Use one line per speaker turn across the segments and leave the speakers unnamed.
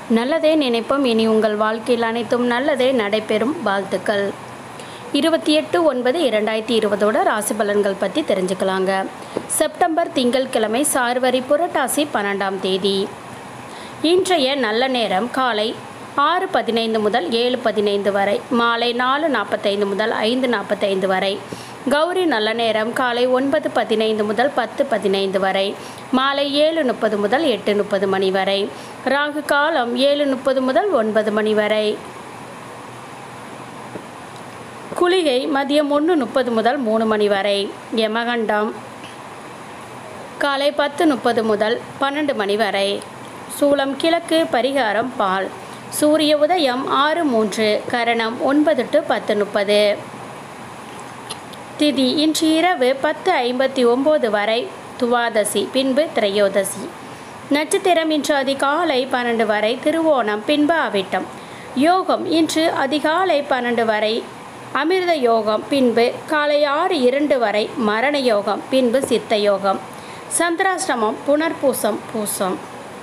நல்லதே நினைப்போம் இனி உங்கள் வாழ்க்கையில் அனைத்தும் நல்லதே நடைபெறும் வாழ்த்துக்கள் இருபத்தி எட்டு ஒன்பது இரண்டாயிரத்தி இருபதோட ராசி பலன்கள் பற்றி தெரிஞ்சுக்கலாங்க செப்டம்பர் திங்கட்கிழமை சார்வரி புரட்டாசி பன்னெண்டாம் தேதி இன்றைய நல்ல நேரம் காலை ஆறு பதினைந்து முதல் ஏழு பதினைந்து வரை மாலை நாலு நாற்பத்தைந்து முதல் ஐந்து நாற்பத்தைந்து வரை கௌரி நல்ல நேரம் காலை ஒன்பது பதினைந்து முதல் பத்து பதினைந்து வரை மாலை ஏழு முப்பது முதல் எட்டு முப்பது மணி வரை ராகு காலம் ஏழு முப்பது முதல் ஒன்பது மணி வரை குளிகை மதியம் ஒன்று முப்பது முதல் மூணு மணி வரை யமகண்டம் காலை பத்து முப்பது முதல் பன்னெண்டு மணி வரை சூலம் கிழக்கு பரிகாரம் பால் சூரிய உதயம் ஆறு மூன்று கரணம் ஒன்பது டு பத்து முப்பது திதி இன்று இரவு பத்து ஐம்பத்தி ஒம்பது வரை துவாதசி பின்பு திரையோதசி நட்சத்திரம் இன்று அதிகாலை பன்னெண்டு வரை திருவோணம் பின்பு அவிட்டம் யோகம் இன்று அதிகாலை பன்னெண்டு வரை அமிர்த யோகம் பின்பு காலை ஆறு இரண்டு வரை மரண யோகம் பின்பு சித்த யோகம் சந்திராஷ்டமம் புனர்பூசம் பூசம்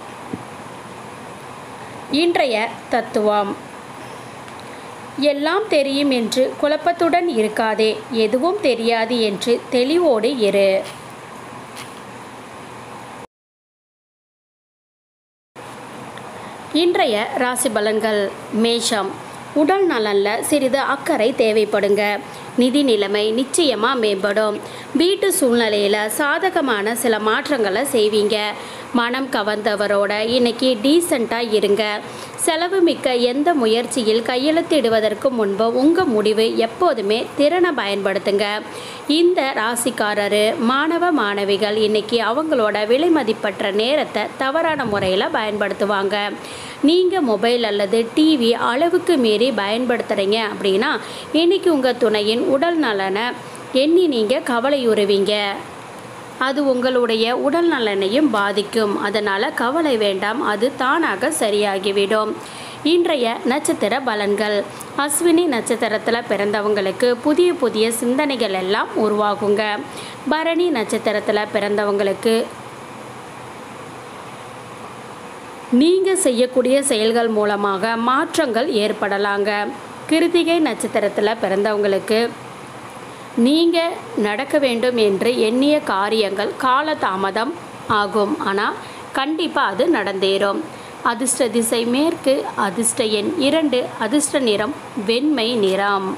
இன்றைய தத்துவம் எல்லாம் தெரியும் என்று குழப்பத்துடன் இருக்காதே எதுவும் தெரியாது என்று தெளிவோடு இரு இன்றைய ராசி பலன்கள் மேஷம் உடல் நலன்ல சிறிது அக்கறை தேவைப்படுங்க நிதி நிலைமை நிச்சயமாக மேம்படும் வீட்டு சூழ்நிலையில் சாதகமான சில மாற்றங்களை செய்வீங்க மனம் கவர்ந்தவரோட இன்னைக்கு டீசெண்டாக இருங்க செலவு மிக்க எந்த முயற்சியில் கையெழுத்திடுவதற்கு முன்பு உங்கள் முடிவு எப்போதுமே திறனை பயன்படுத்துங்க இந்த ராசிக்காரரு மாணவ மாணவிகள் இன்னைக்கு அவங்களோட விலை மதிப்பற்ற நேரத்தை தவறான முறையில் பயன்படுத்துவாங்க நீங்கள் மொபைல் அல்லது டிவி அளவுக்கு மீறி பயன்படுத்துகிறீங்க அப்படின்னா இன்னைக்கு உங்கள் துணையின் உடல் நலனை எண்ணி நீங்கள் கவலையுறுவீங்க அது உங்களுடைய உடல் நலனையும் பாதிக்கும் அதனால் கவலை வேண்டாம் அது தானாக சரியாகிவிடும் இன்றைய நட்சத்திர பலன்கள் அஸ்வினி நட்சத்திரத்தில் பிறந்தவங்களுக்கு புதிய புதிய சிந்தனைகள் எல்லாம் உருவாகுங்க பரணி நட்சத்திரத்தில் பிறந்தவங்களுக்கு நீங்கள் செய்யக்கூடிய செயல்கள் மூலமாக மாற்றங்கள் ஏற்படலாங்க கிருத்திகை நட்சத்திரத்தில் பிறந்தவங்களுக்கு நீங்கள் நடக்க வேண்டும் என்று எண்ணிய காரியங்கள் காலதாமதம் ஆகும் ஆனால் கண்டிப்பாக அது நடந்தேறும் அதிர்ஷ்ட திசை மேற்கு அதிர்ஷ்ட எண் இரண்டு அதிர்ஷ்ட நிறம் வெண்மை நிறம்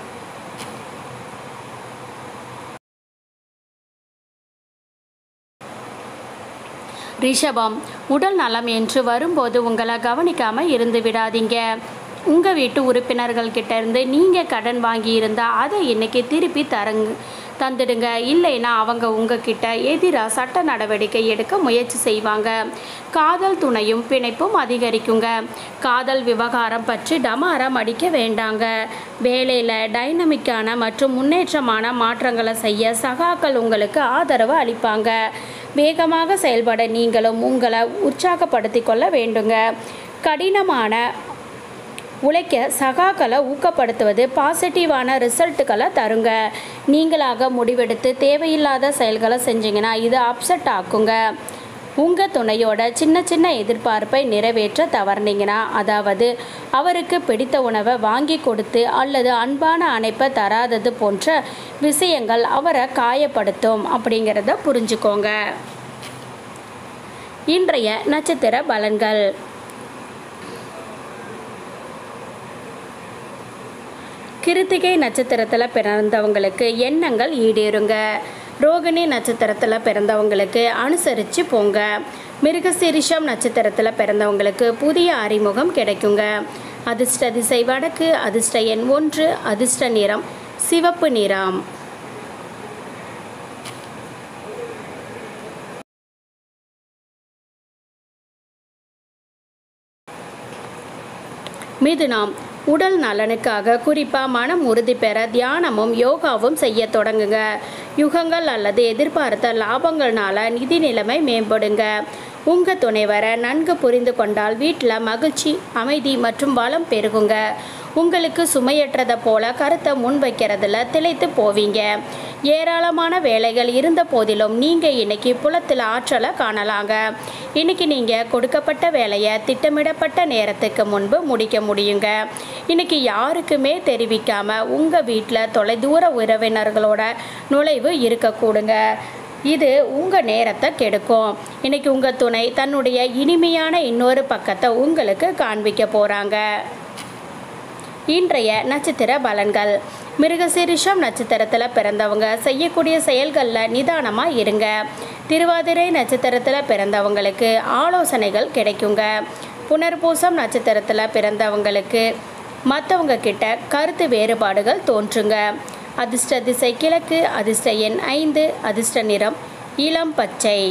ரிஷபம் உடல் நலம் என்று வரும்போது உங்களை கவனிக்காமல் இருந்து விடாதீங்க உங்கள் வீட்டு உறுப்பினர்கள் கிட்ட இருந்து நீங்கள் கடன் வாங்கி இருந்தால் அதை இன்னைக்கு திருப்பி தரங்க தந்துடுங்க இல்லைன்னா அவங்க உங்ககிட்ட எதிராக சட்ட நடவடிக்கை எடுக்க முயற்சி செய்வாங்க காதல் துணையும் பிணைப்பும் அதிகரிக்குங்க காதல் விவகாரம் பற்றி டமாரம் அடிக்க வேண்டாங்க வேலையில் டைனமிக்கான மற்றும் முன்னேற்றமான மாற்றங்களை செய்ய சகாக்கள் உங்களுக்கு ஆதரவு அளிப்பாங்க வேகமாக செயல்பட நீங்களும் உங்களை உற்சாகப்படுத்தி கொள்ள வேண்டுங்க கடினமான உழைக்க சகாக்களை ஊக்கப்படுத்துவது பாசிட்டிவான ரிசல்ட்டுகளை தருங்க நீங்களாக முடிவெடுத்து தேவையில்லாத செயல்களை செஞ்சீங்கன்னா இது அப்செட் ஆக்குங்க உங்கள் துணையோட சின்ன சின்ன எதிர்பார்ப்பை நிறைவேற்ற தவறுனீங்கன்னா அதாவது அவருக்கு பிடித்த உணவை வாங்கி கொடுத்து அல்லது அன்பான அணைப்பை தராதது போன்ற விஷயங்கள் அவரை காயப்படுத்தும் அப்படிங்கிறத புரிஞ்சுக்கோங்க இன்றைய நட்சத்திர பலன்கள் கிருத்திகை நட்சத்திரத்தில் பிறந்தவங்களுக்கு எண்ணங்கள் ஈடேறுங்க ரோகிணி நட்சத்திரத்தில் பிறந்தவங்களுக்கு அனுசரித்து போங்க மிருகசீரிஷம் நட்சத்திரத்தில் பிறந்தவங்களுக்கு புதிய அறிமுகம் கிடைக்குங்க அதிர்ஷ்ட திசை வடக்கு அதிர்ஷ்ட எண் ஒன்று அதிர்ஷ்ட நிறம் சிவப்பு நிறம் மிதுனம் உடல் நலனுக்காக குறிப்பாக மனம் உறுதி பெற தியானமும் யோகாவும் செய்ய தொடங்குங்க யுகங்கள் அல்லது எதிர்பார்த்த லாபங்கள்னால நிதி நிலைமை மேம்படுங்க உங்கள் துணைவரை நன்கு புரிந்து கொண்டால் வீட்டில் மகிழ்ச்சி அமைதி மற்றும் வளம் பெருகுங்க உங்களுக்கு சுமையற்றதை போல கருத்தை முன்வைக்கிறதுல திளைத்து போவீங்க ஏராளமான வேலைகள் இருந்த போதிலும் நீங்கள் இன்னைக்கு புலத்தில் ஆற்றலை காணலாங்க இன்னைக்கு நீங்கள் கொடுக்கப்பட்ட வேலையை திட்டமிடப்பட்ட நேரத்துக்கு முன்பு முடிக்க முடியுங்க இன்னைக்கு யாருக்குமே தெரிவிக்காம உங்கள் வீட்டில் தொலைதூர உறவினர்களோட நுழைவு இருக்கக்கூடுங்க இது உங்கள் நேரத்தை கெடுக்கும் இன்னைக்கு உங்கள் துணை தன்னுடைய இனிமையான இன்னொரு பக்கத்தை உங்களுக்கு காண்பிக்க போகிறாங்க இன்றைய நட்சத்திர பலன்கள் மிருகசீரிஷம் நட்சத்திரத்தில் பிறந்தவங்க செய்யக்கூடிய செயல்களில் நிதானமாக இருங்க திருவாதிரை நட்சத்திரத்தில் பிறந்தவங்களுக்கு ஆலோசனைகள் கிடைக்குங்க புனர்பூசம் நட்சத்திரத்தில் பிறந்தவங்களுக்கு மற்றவங்க கிட்ட கருத்து வேறுபாடுகள் தோன்றுங்க அதிர்ஷ்ட திசை கிழக்கு அதிர்ஷ்ட எண் ஐந்து அதிர்ஷ்ட நிறம் இளம் பச்சை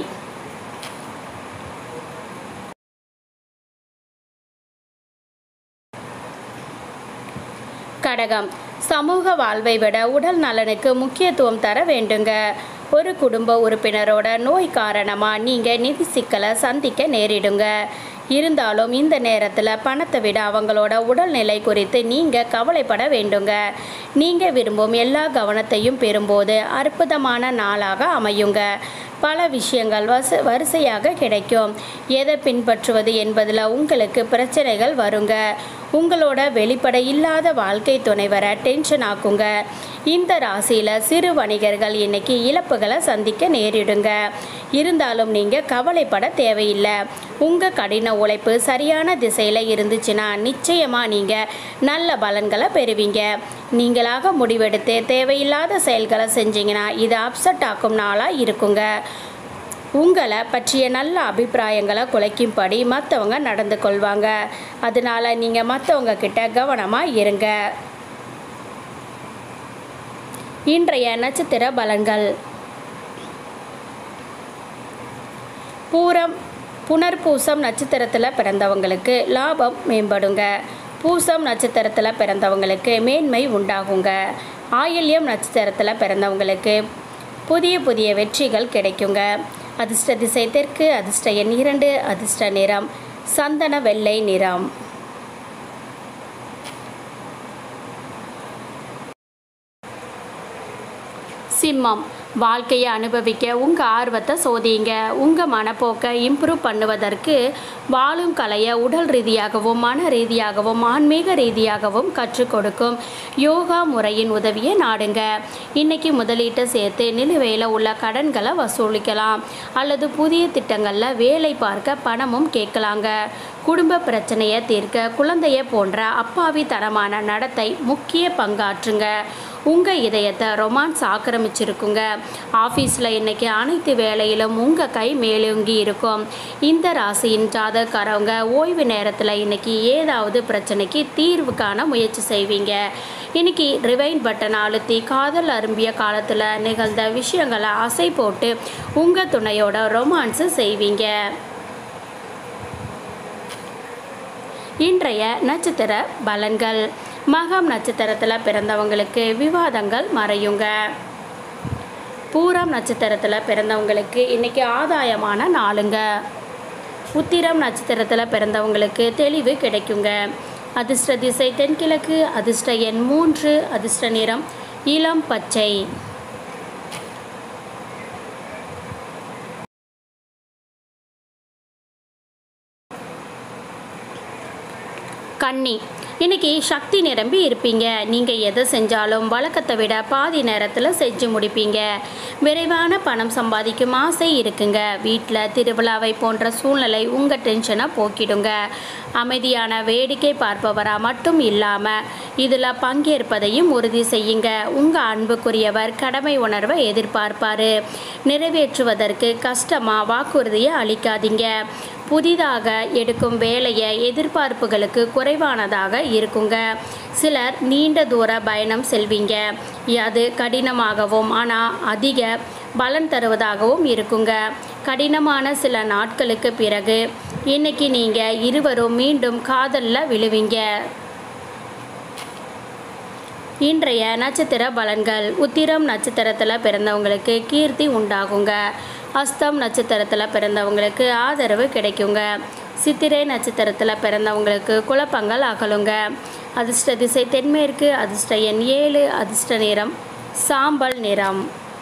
கடகம் சமூக வாழ்வை விட உடல் நலனுக்கு முக்கியத்துவம் தர வேண்டுங்க ஒரு குடும்ப உறுப்பினரோட நோய் காரணமாக நீங்கள் நிதி சிக்கலை சந்திக்க நேரிடுங்க இருந்தாலும் இந்த நேரத்தில் பணத்தை விட அவங்களோட உடல்நிலை குறித்து நீங்கள் கவலைப்பட வேண்டுங்க நீங்கள் விரும்பும் எல்லா கவனத்தையும் பெறும்போது அற்புதமான நாளாக அமையுங்க பல விஷயங்கள் வச வரிசையாக கிடைக்கும் எதை பின்பற்றுவது என்பதில் உங்களுக்கு பிரச்சனைகள் வருங்க உங்களோட வெளிப்படை இல்லாத வாழ்க்கை துணைவரை டென்ஷன் ஆக்குங்க இந்த ராசியில் சிறு வணிகர்கள் இன்னைக்கு இழப்புகளை சந்திக்க நேரிடுங்க இருந்தாலும் நீங்கள் கவலைப்பட தேவையில்லை உங்கள் கடின உழைப்பு சரியான திசையில் இருந்துச்சுன்னா நிச்சயமாக நீங்கள் நல்ல பலன்களை பெறுவீங்க நீங்களாக முடிவெடுத்து தேவையில்லாத செயல்களை செஞ்சீங்கன்னா இது அப்செட் ஆக்கும் நாளாக இருக்குங்க உங்களை பற்றிய நல்ல அபிப்பிராயங்களை குலைக்கும்படி மற்றவங்க நடந்து கொள்வாங்க அதனால நீங்கள் மற்றவங்க கிட்ட கவனமாக இருங்க இன்றைய நட்சத்திர பலன்கள் பூரம் புனர்பூசம் நட்சத்திரத்தில் பிறந்தவங்களுக்கு லாபம் மேம்படுங்க பூசம் நட்சத்திரத்தில் பிறந்தவங்களுக்கு மேன்மை உண்டாகுங்க ஆயில்யம் நட்சத்திரத்தில் பிறந்தவங்களுக்கு புதிய புதிய வெற்றிகள் கிடைக்குங்க அதிர்ஷ்ட திசை தெற்கு அதிர்ஷ்ட எண் இரண்டு அதிர்ஷ்ட நிறம் சந்தன வெள்ளை நிறம் சிம்மம் வாழ்க்கையை அனுபவிக்க உங்கள் ஆர்வத்தை சோதிங்க உங்கள் மனப்போக்கை இம்ப்ரூவ் பண்ணுவதற்கு வாழும் கலையை உடல் ரீதியாகவும் மன ரீதியாகவும் ஆன்மீக ரீதியாகவும் கற்றுக் கொடுக்கும் யோகா முறையின் உதவியை நாடுங்க இன்னைக்கு முதலீட்டை சேர்த்து நிலுவையில் உள்ள கடன்களை வசூலிக்கலாம் அல்லது புதிய திட்டங்களில் வேலை பார்க்க பணமும் கேட்கலாங்க குடும்ப பிரச்சனையை தீர்க்க குழந்தைய போன்ற அப்பாவித்தனமான நடத்தை முக்கிய பங்காற்றுங்க உங்கள் இதயத்தை ரொமான்ஸ் ஆக்கிரமிச்சிருக்குங்க ஆஃபீஸில் இன்னைக்கு அனைத்து வேலையிலும் உங்கள் கை மேலோங்கி இருக்கும் இந்த ராசியின் ஜாதகக்காரவங்க ஓய்வு நேரத்தில் இன்னைக்கு ஏதாவது பிரச்சனைக்கு தீர்வு காண முயற்சி செய்வீங்க இன்னைக்கு ரிவைன் பட்டன் அழுத்தி காதல் அரும்பிய காலத்தில் நிகழ்ந்த விஷயங்களை அசை போட்டு உங்கள் துணையோட ரொமான்ஸு செய்வீங்க இன்றைய நட்சத்திர பலன்கள் மகம் நட்சத்திரத்தில் பிறந்தவங்களுக்கு விவாதங்கள் மறையுங்க பூரம் நட்சத்திரத்தில் பிறந்தவங்களுக்கு இன்னைக்கு ஆதாயமான நாளுங்க உத்திரம் நட்சத்திரத்தில் பிறந்தவங்களுக்கு தெளிவு கிடைக்குங்க அதிர்ஷ்ட திசை தென்கிழக்கு அதிர்ஷ்ட எண் மூன்று அதிர்ஷ்ட நிறம் இளம் பச்சை கன்னி இன்னைக்கு சக்தி நிரம்பி இருப்பீங்க நீங்கள் எதை செஞ்சாலும் வழக்கத்தை விட பாதி நேரத்தில் செஞ்சு முடிப்பீங்க விரைவான பணம் சம்பாதிக்கும் ஆசை இருக்குங்க வீட்டில் திருவிழாவை போன்ற சூழ்நிலை உங்கள் டென்ஷனை போக்கிடுங்க அமைதியான வேடிக்கை பார்ப்பவராக மட்டும் இல்லாமல் இதில் பங்கேற்பதையும் உறுதி செய்யுங்க உங்கள் அன்புக்குரியவர் கடமை உணர்வை எதிர்பார்ப்பார் நிறைவேற்றுவதற்கு கஷ்டமாக வாக்குறுதியை அளிக்காதீங்க புதிதாக எடுக்கும் வேலையை எதிர்பார்ப்புகளுக்கு குறைவானதாக இருக்குங்க சிலர் நீண்ட தூர பயணம் செல்வீங்க அது கடினமாகவும் ஆனால் அதிக பலன் தருவதாகவும் இருக்குங்க கடினமான சில நாட்களுக்கு பிறகு இன்னைக்கு நீங்கள் இருவரும் மீண்டும் காதலில் விழுவீங்க இன்றைய நட்சத்திர பலன்கள் உத்திரம் நட்சத்திரத்தில் பிறந்தவங்களுக்கு கீர்த்தி உண்டாகுங்க அஸ்தம் நட்சத்திரத்தில் பிறந்தவங்களுக்கு ஆதரவு கிடைக்குங்க சித்திரை நட்சத்திரத்தில் பிறந்தவங்களுக்கு குழப்பங்கள் அகலுங்க அதிர்ஷ்ட திசை தென்மேற்கு அதிர்ஷ்ட எண் ஏழு அதிர்ஷ்ட நிறம் சாம்பல் நிறம்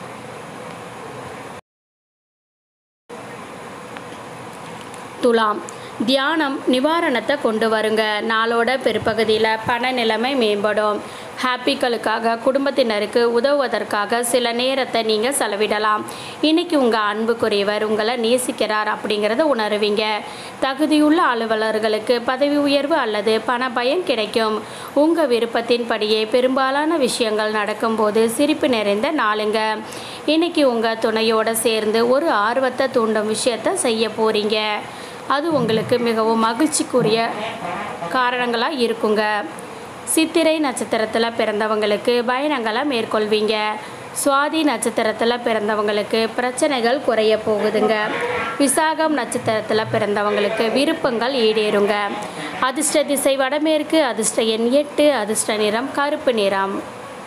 துலாம் தியானம் நிவாரணத்தை கொண்டு வருங்க நாளோட பிற்பகுதியில் பண நிலைமை மேம்படும் ஹாப்பிகளுக்காக குடும்பத்தினருக்கு உதவுவதற்காக சில நேரத்தை நீங்கள் செலவிடலாம் இன்னைக்கு உங்கள் அன்புக்குரியவர் உங்களை நேசிக்கிறார் அப்படிங்கிறத உணருவீங்க தகுதியுள்ள அலுவலர்களுக்கு பதவி உயர்வு அல்லது பண பயன் கிடைக்கும் உங்கள் விருப்பத்தின்படியே பெரும்பாலான விஷயங்கள் நடக்கும்போது சிரிப்பு நிறைந்த நாளுங்க இன்னைக்கு உங்கள் துணையோடு சேர்ந்து ஒரு ஆர்வத்தை தூண்டும் விஷயத்தை செய்ய போகிறீங்க அது உங்களுக்கு மிகவும் மகிழ்ச்சிக்குரிய காரணங்களாக இருக்குங்க சித்திரை நட்சத்திரத்தில் பிறந்தவங்களுக்கு பயணங்களை மேற்கொள்வீங்க சுவாதி நட்சத்திரத்தில் பிறந்தவங்களுக்கு பிரச்சனைகள் குறைய போகுதுங்க விசாகம் நட்சத்திரத்தில் பிறந்தவங்களுக்கு விருப்பங்கள் ஈடேறுங்க அதிர்ஷ்ட திசை வடமேற்கு அதிர்ஷ்ட எண் எட்டு அதிர்ஷ்ட நிறம் கருப்பு நிறம்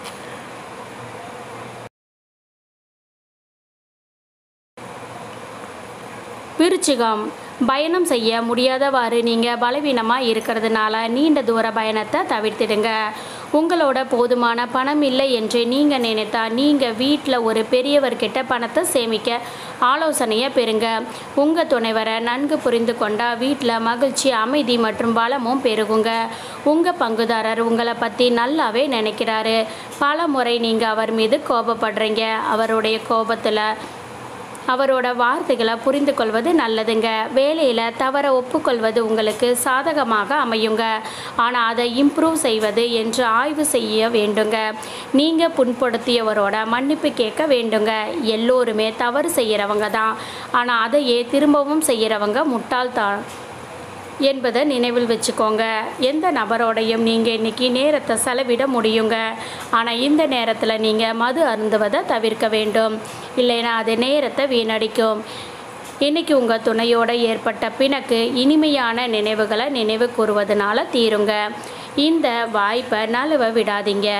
விருச்சிகம் பயணம் செய்ய முடியாதவாறு நீங்கள் பலவீனமாக இருக்கிறதுனால நீண்ட தூர பயணத்தை தவிர்த்திடுங்க உங்களோட போதுமான பணம் இல்லை என்று நீங்கள் நினைத்தா நீங்கள் வீட்டில் ஒரு பெரியவர்கிட்ட பணத்தை சேமிக்க ஆலோசனையை பெறுங்க உங்கள் துணைவரை நன்கு புரிந்து கொண்டா வீட்டில் மகிழ்ச்சி அமைதி மற்றும் பலமும் பெருகுங்க உங்கள் பங்குதாரர் உங்களை பற்றி நல்லாவே நினைக்கிறாரு பல முறை நீங்கள் அவர் மீது கோபப்படுறீங்க அவருடைய கோபத்தில் அவரோட வார்த்தைகளை புரிந்து கொள்வது நல்லதுங்க வேலையில் தவற ஒப்புக்கொள்வது உங்களுக்கு சாதகமாக அமையுங்க ஆனால் அதை இம்ப்ரூவ் செய்வது என்று ஆய்வு செய்ய வேண்டுங்க நீங்கள் புண்படுத்தியவரோட மன்னிப்பு கேட்க வேண்டுங்க எல்லோருமே தவறு செய்கிறவங்க தான் ஆனால் அதையே திரும்பவும் செய்கிறவங்க முட்டாள்தான் என்பதை நினைவில் வச்சுக்கோங்க எந்த நபரோடையும் நீங்கள் இன்றைக்கி நேரத்தை செலவிட முடியுங்க ஆனால் இந்த நேரத்தில் நீங்கள் மது அருந்துவதை தவிர்க்க வேண்டும் இல்லைன்னா அது நேரத்தை வீணடிக்கும் இன்னைக்கு உங்கள் துணையோட ஏற்பட்ட பிணக்கு இனிமையான நினைவுகளை நினைவு கூறுவதனால தீருங்க இந்த வாய்ப்பை நழுவ விடாதீங்க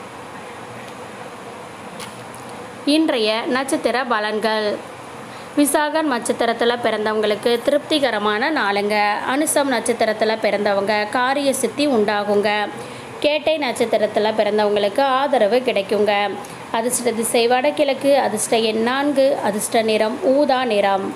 இன்றைய நட்சத்திர பலன்கள் விசாகன் நட்சத்திரத்தில் பிறந்தவங்களுக்கு திருப்திகரமான நாளுங்க அனுசம் நட்சத்திரத்தில் பிறந்தவங்க காரிய சித்தி உண்டாகுங்க கேட்டை நட்சத்திரத்தில் பிறந்தவங்களுக்கு ஆதரவு கிடைக்குங்க அதிர்ஷ்ட திசை வடகிழக்கு அதிர்ஷ்ட எண் நான்கு அதிர்ஷ்ட நிறம் ஊதா நிறம்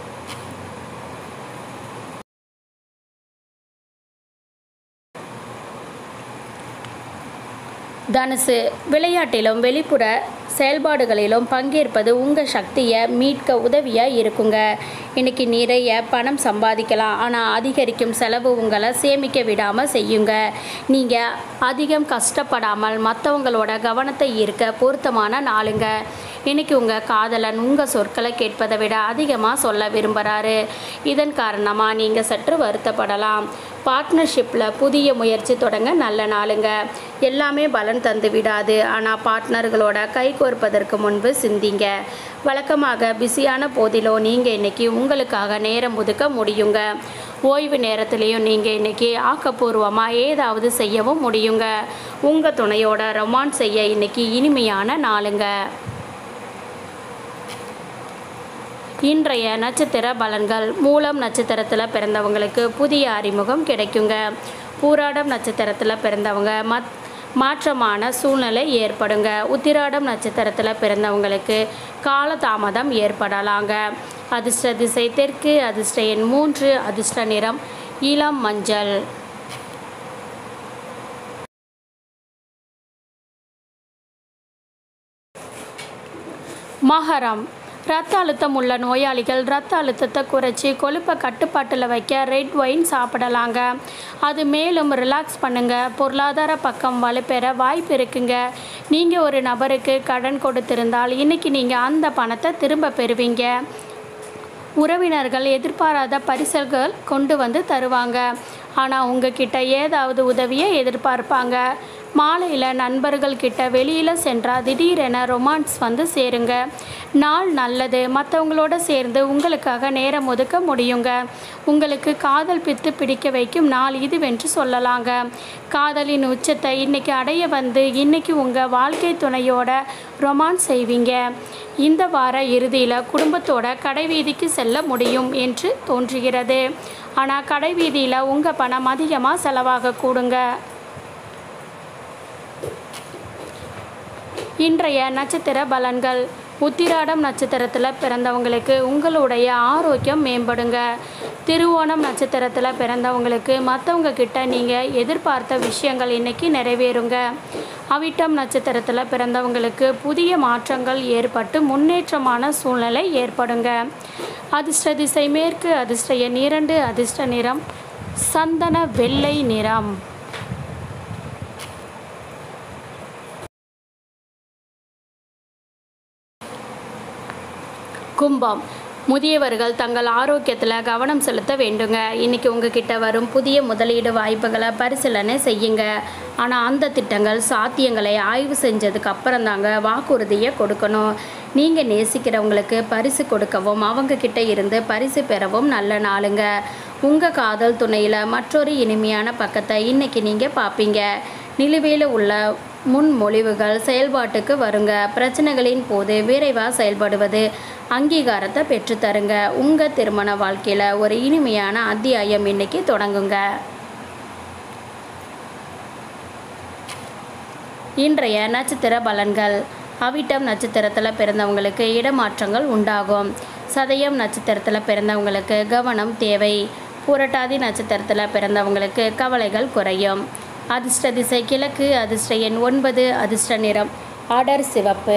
தனுசு விளையாட்டிலும் வெளிப்புற செயல்பாடுகளிலும் பங்கேற்பது உங்கள் சக்தியை மீட்க உதவியாக இருக்குங்க இன்னைக்கு நிறைய பணம் சம்பாதிக்கலாம் ஆனால் அதிகரிக்கும் செலவு உங்களை சேமிக்க விடாமல் செய்யுங்க நீங்கள் அதிகம் கஷ்டப்படாமல் மற்றவங்களோட கவனத்தை ஈர்க்க பொருத்தமான நாளுங்க இன்னைக்கு உங்கள் காதலன் உங்கள் சொற்களை கேட்பதை விட அதிகமாக சொல்ல விரும்புகிறாரு இதன் காரணமாக நீங்கள் சற்று வருத்தப்படலாம் பார்ட்னர்ஷிப்பில் புதிய முயற்சி தொடங்க நல்ல நாளுங்க எல்லாமே பலன் தந்து விடாது ஆனால் பார்ட்னர்களோட கை கோர்ப்பதற்கு முன்பு சிந்திங்க வழக்கமாக பிஸியான போதிலோ நீங்கள் இன்னைக்கு உங்களுக்காக நேரம் ஒதுக்க முடியுங்க ஓய்வு நேரத்துலேயும் நீங்கள் இன்னைக்கு ஆக்கப்பூர்வமாக ஏதாவது செய்யவும் முடியுங்க உங்கள் துணையோட ரொமான்ஸ் செய்ய இன்னைக்கு இனிமையான நாளுங்க இன்றைய நட்சத்திர பலன்கள் மூலம் நட்சத்திரத்தில் பிறந்தவங்களுக்கு புதிய அறிமுகம் கிடைக்குங்க பூராடம் நட்சத்திரத்தில் பிறந்தவங்க மத் மாற்றமான சூழ்நிலை ஏற்படுங்க உத்திராடம் நட்சத்திரத்தில் பிறந்தவங்களுக்கு காலதாமதம் ஏற்படலாங்க அதிர்ஷ்ட திசை தெற்கு அதிர்ஷ்ட எண் மூன்று அதிர்ஷ்ட நிறம் இளம் மஞ்சள் மகரம் ரத்த அழுத்தம் உள்ள நோயாளிகள் ரத்த அழுத்தத்தை குறைச்சி கொழுப்பை கட்டுப்பாட்டில் வைக்க ரெட் ஒயின் சாப்பிடலாங்க அது மேலும் ரிலாக்ஸ் பண்ணுங்க பொருளாதார பக்கம் வலுப்பெற வாய்ப்பு இருக்குங்க நீங்கள் ஒரு நபருக்கு கடன் கொடுத்திருந்தால் இன்னைக்கு நீங்கள் அந்த பணத்தை திரும்ப பெறுவீங்க உறவினர்கள் எதிர்பாராத பரிசல்கள் கொண்டு வந்து தருவாங்க ஆனால் உங்ககிட்ட ஏதாவது உதவியை எதிர்பார்ப்பாங்க மாலையில் நண்பர்கள் கிட்ட வெளியில் சென்றால் திடீரென ரொமான்ஸ் வந்து சேருங்க நாள் நல்லது மற்றவங்களோட சேர்ந்து உங்களுக்காக நேரம் ஒதுக்க முடியுங்க உங்களுக்கு காதல் பித்து பிடிக்க வைக்கும் நாள் இதுவென்று சொல்லலாங்க காதலின் உச்சத்தை இன்னைக்கு அடைய வந்து இன்னைக்கு உங்கள் வாழ்க்கை துணையோட ரொமான்ஸ் செய்வீங்க இந்த வார இறுதியில் குடும்பத்தோட கடைவீதிக்கு செல்ல முடியும் என்று தோன்றுகிறது ஆனால் கடைவீதியில் உங்கள் பணம் அதிகமாக செலவாக கூடுங்க இன்றைய நட்சத்திர பலன்கள் உத்திராடம் நட்சத்திரத்தில் பிறந்தவங்களுக்கு உங்களுடைய ஆரோக்கியம் மேம்படுங்க திருவோணம் நட்சத்திரத்தில் பிறந்தவங்களுக்கு மற்றவங்க கிட்ட நீங்கள் எதிர்பார்த்த விஷயங்கள் இன்னைக்கு நிறைவேறுங்க அவிட்டம் நட்சத்திரத்தில் பிறந்தவங்களுக்கு புதிய மாற்றங்கள் ஏற்பட்டு முன்னேற்றமான சூழ்நிலை ஏற்படுங்க அதிர்ஷ்ட திசை மேற்கு அதிர்ஷ்ட எண் இரண்டு அதிர்ஷ்ட நிறம் சந்தன வெள்ளை நிறம் கும்பம் முதியவர்கள் தங்கள் ஆரோக்கியத்தில் கவனம் செலுத்த வேண்டுங்க இன்னைக்கு உங்ககிட்ட வரும் புதிய முதலீடு வாய்ப்புகளை பரிசீலனை செய்யுங்க ஆனால் அந்த திட்டங்கள் சாத்தியங்களை ஆய்வு செஞ்சதுக்கு அப்புறம் தாங்க வாக்குறுதியை கொடுக்கணும் நீங்கள் நேசிக்கிறவங்களுக்கு பரிசு கொடுக்கவும் அவங்க கிட்ட இருந்து பரிசு பெறவும் நல்ல நாளுங்க உங்கள் காதல் துணையில் மற்றொரு இனிமையான பக்கத்தை இன்னைக்கு நீங்கள் பார்ப்பீங்க நிலுவையில் உள்ள முன்மொழிவுகள் செயல்பாட்டுக்கு வருங்க பிரச்சனைகளின் போது விரைவாக செயல்படுவது அங்கீகாரத்தை பெற்றுத்தருங்க உங்கள் திருமண வாழ்க்கையில் ஒரு இனிமையான அத்தியாயம் இன்னைக்கு தொடங்குங்க இன்றைய நட்சத்திர பலன்கள் அவிட்டம் நட்சத்திரத்தில் பிறந்தவங்களுக்கு இடமாற்றங்கள் உண்டாகும் சதயம் நட்சத்திரத்தில் பிறந்தவங்களுக்கு கவனம் தேவை புரட்டாதி நட்சத்திரத்தில் பிறந்தவங்களுக்கு கவலைகள் குறையும் அதிர்ஷ்ட திசை கிழக்கு அதிர்ஷ்ட எண் ஒன்பது அதிர்ஷ்ட நிறம் அடர் சிவப்பு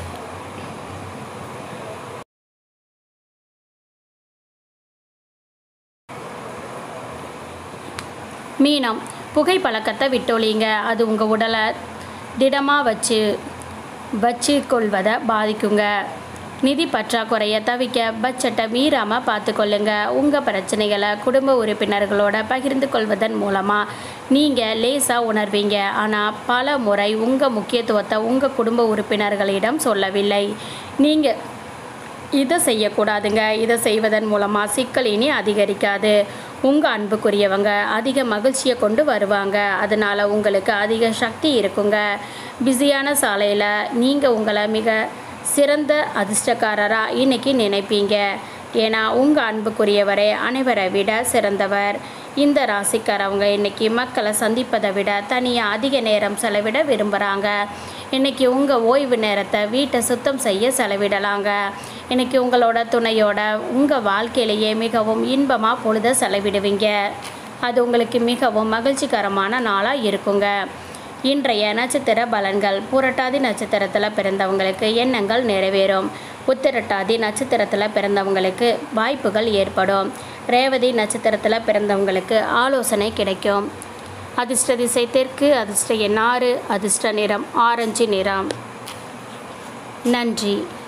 மீனம் புகை பழக்கத்தை விட்டொழிங்க அது உங்கள் உடலை திடமாக வச்சு வச்சு கொள்வதை பாதிக்குங்க நிதி பற்றாக்குறையை தவிக்க பட்ஜெட்டை மீறாமல் பார்த்துக்கொள்ளுங்க உங்கள் பிரச்சனைகளை குடும்ப உறுப்பினர்களோட பகிர்ந்து கொள்வதன் மூலமாக நீங்கள் லேசாக உணர்வீங்க ஆனால் பல முறை உங்கள் முக்கியத்துவத்தை உங்கள் குடும்ப உறுப்பினர்களிடம் சொல்லவில்லை நீங்கள் இதை செய்யக்கூடாதுங்க இதை செய்வதன் மூலமாக சிக்கல் இனி அதிகரிக்காது உங்கள் அன்புக்குரியவங்க அதிக மகிழ்ச்சியை கொண்டு வருவாங்க அதனால் உங்களுக்கு அதிக சக்தி இருக்குங்க பிஸியான சாலையில் நீங்கள் உங்களை மிக சிறந்த அதிர்ஷ்டக்காரராக இன்னைக்கு நினைப்பீங்க ஏன்னா உங்கள் அன்புக்குரியவரே அனைவரை விட சிறந்தவர் இந்த ராசிக்காரவங்க இன்னைக்கு மக்களை சந்திப்பதை விட தனியாக அதிக நேரம் செலவிட விரும்புகிறாங்க இன்னைக்கு உங்கள் ஓய்வு நேரத்தை வீட்டை சுத்தம் செய்ய செலவிடலாங்க இன்னைக்கு உங்களோட துணையோட உங்கள் வாழ்க்கையிலேயே மிகவும் இன்பமாக பொழுத செலவிடுவீங்க அது உங்களுக்கு மிகவும் மகிழ்ச்சிகரமான நாளாக இருக்குங்க இன்றைய நட்சத்திர பலன்கள் புரட்டாதி நட்சத்திரத்தில் பிறந்தவங்களுக்கு எண்ணங்கள் நிறைவேறும் உத்திரட்டாதி நட்சத்திரத்தில் பிறந்தவங்களுக்கு வாய்ப்புகள் ஏற்படும் ரேவதி நட்சத்திரத்தில் பிறந்தவங்களுக்கு ஆலோசனை கிடைக்கும் அதிர்ஷ்ட திசை தெற்கு அதிர்ஷ்ட எண் ஆறு அதிர்ஷ்ட நிறம் ஆரஞ்சு நிறம் நன்றி